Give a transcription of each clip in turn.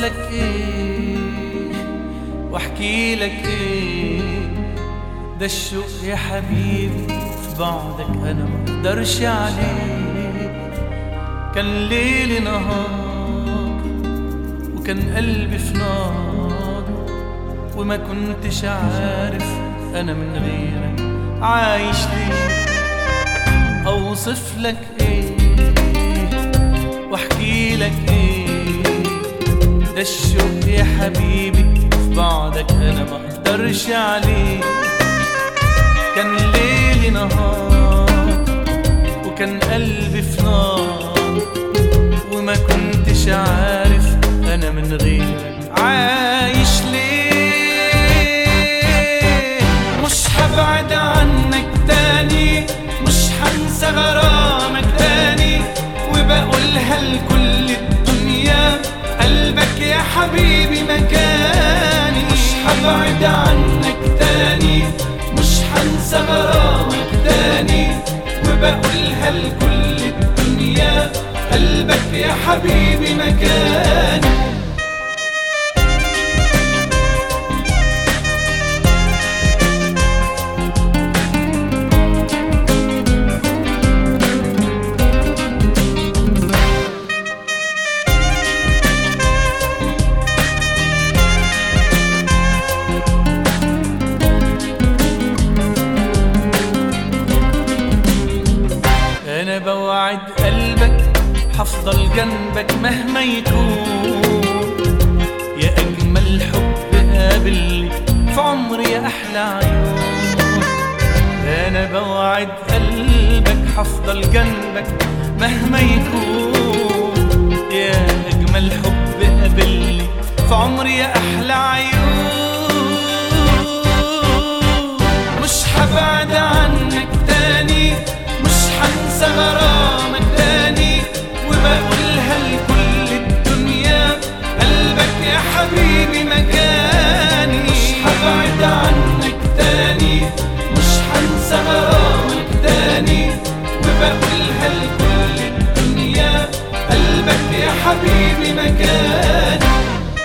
لك ايه واحكي لك ايه ده الشوق يا حبيبي في بعدك انا ما اقدرش عليه كان ليل نهار وكان قلبي في نار وما كنتش عارف انا من غيرك عايش ليه اوصف لك ايه واحكي لك ايه ده الشوق يا حبيبي في بعدك انا ما اقدرش عليه كان ليلي نهار وكان قلبي في نار وما كنتش عارف انا من غيرك عايش ليه مش هبعد عنك تاني مش هنسى غرامك تاني وبقولها لكل الدنيا قلبك يا حبيبي مكاني مش هبعد عنك تاني مش هنسى غرامك تاني وبقولها لكل الدنيا قلبك يا حبيبي مكاني انا بوعد قلبك حفضل جنبك مهما يكون يا اجمل حب قابلني في عمري يا احلى عيون انا بوعد قلبك حفضل جنبك مهما يكون يا اجمل حب قابلني في عمري يا احلى عيون مش هبعد عنك تاني مش هنسى غرامك تاني وبقولها لكل الدنيا قلبك يا حبيبي مكاني مش هبعد عنك تاني مش هنسى غرامك تاني وبقولها لكل الدنيا قلبك يا حبيبي مكاني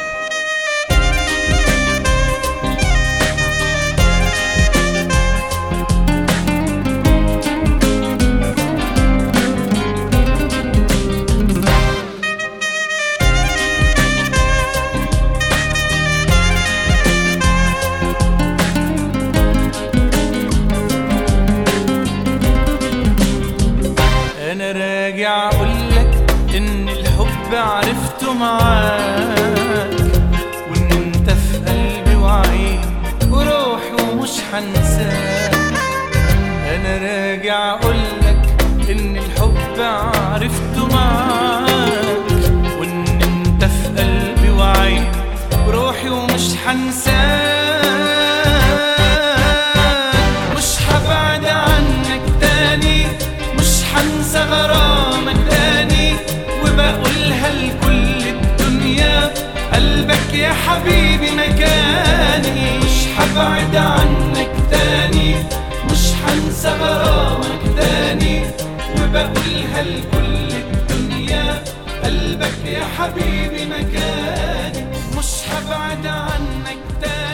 انا راجع اقولك ان الحب عرفته معاك وان انت في قلبي وعيني وروحي ومش هنساك انا راجع اقولك ان الحب عرفته معاك وان انت في قلبي وعيني وروحي ومش هنساك مش هبعد عنك تاني مش هنسى غرامك تاني وبقولها لكل الدنيا قلبك يا حبيبي مكاني مش هبعد عنك تاني مش هنسى غرامك تاني وبقولها لكل الدنيا قلبك يا حبيبي مكاني مش هبعد عنك تاني